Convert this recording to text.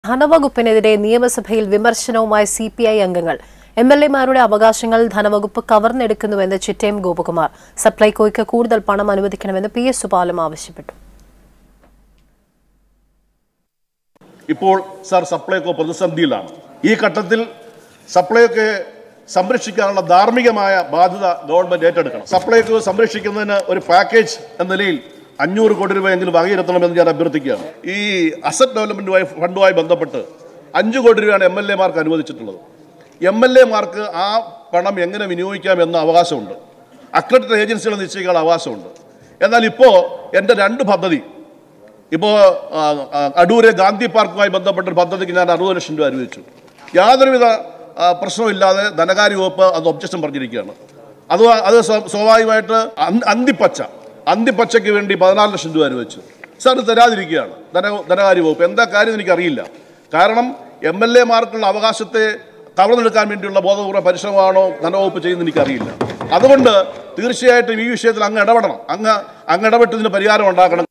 ധനവകുപ്പിനെതിരെ നിയമസഭയിൽ വിമർശനവുമായി C P I അംഗങ്ങൾ എം എൽ എമാരുടെ അവകാശങ്ങൾ ധനവകുപ്പ് കവർന്നെടുക്കുന്നുവെന്ന് ചിറ്റയം ഗോപകുമാർ സപ്ലൈകോയ്ക്ക് കൂടുതൽ പണം അനുവദിക്കണമെന്ന് പി എസ് സുപാലം ആവശ്യപ്പെട്ടു ഇപ്പോൾ സാർ സപ്ലൈകോ പ്രതിസന്ധിയിലാണ് ഈ ഘട്ടത്തിൽ സപ്ലൈകോയെ സംരക്ഷിക്കാനുള്ള ധാർമ്മികമായ ബാധ്യത ഗവൺമെന്റ് ഏറ്റെടുക്കണം സപ്ലൈകോ സംരക്ഷിക്കുന്നതിന് ഒരു പാക്കേജ് എന്ന നിലയിൽ അഞ്ഞൂറ് കോടി രൂപയെങ്കിലും വകയിരുത്തണമെന്ന് ഞാൻ അഭ്യർത്ഥിക്കുകയാണ് ഈ അസറ്റ് ഡെവലപ്മെന്റുമായി ഫണ്ടുമായി ബന്ധപ്പെട്ട് അഞ്ച് കോടി രൂപയാണ് എം എൽ എമാർക്ക് അനുവദിച്ചിട്ടുള്ളത് എം എൽ എമാർക്ക് ആ പണം എങ്ങനെ വിനിയോഗിക്കാമെന്ന അവകാശമുണ്ട് അക്രഡിറ്റഡ് ഏജൻസികളെ നിശ്ചയിക്കാനുള്ള അവകാശമുണ്ട് എന്നാൽ ഇപ്പോൾ എൻ്റെ രണ്ട് പദ്ധതി ഇപ്പോൾ അടൂരെ ഗാന്ധി പാർക്കുമായി ബന്ധപ്പെട്ട ഒരു പദ്ധതിക്ക് ഞാൻ അറുപത് ലക്ഷം രൂപ അനുവദിച്ചു യാതൊരുവിധ ആ, പ്രശ്നവുമില്ലാതെ ധനകാര്യ വകുപ്പ് അത് ഒബ്ജക്ഷൻ പറഞ്ഞിരിക്കുകയാണ് അത് അത് സ്വ- സ്വാഭാവികമായിട്ട് അന്തി- അന്തിപ്പച്ച അന്തിപ്പച്ചയ്ക്ക് വേണ്ടി പതിനാല് ലക്ഷം രൂപ അനുവദിച്ചു സാർ ഇത് തരാതിരിക്കുകയാണ് ധന ധനകാര്യ വകുപ്പ് എന്താ കാര്യം എന്ന് എനിക്കറിയില്ല കാരണം എം എൽ എമാർക്കുള്ള അവകാശത്തെ കവർന്നെടുക്കാൻ വേണ്ടിയുള്ള ബോധപൂർവ്വ പരിശ്രമമാണോ ധനവകുപ്പ് ചെയ്യുന്നത് എനിക്കറിയില്ല അതുകൊണ്ട് തീർച്ചയായിട്ടും ഈ വിഷയത്തിൽ അങ്ങ് ഇടപെടണം അങ്ങ് അങ്ങ് ഇടപെട്ട് ഇതിന് പരിഹാരം ഉണ്ടാക്കണം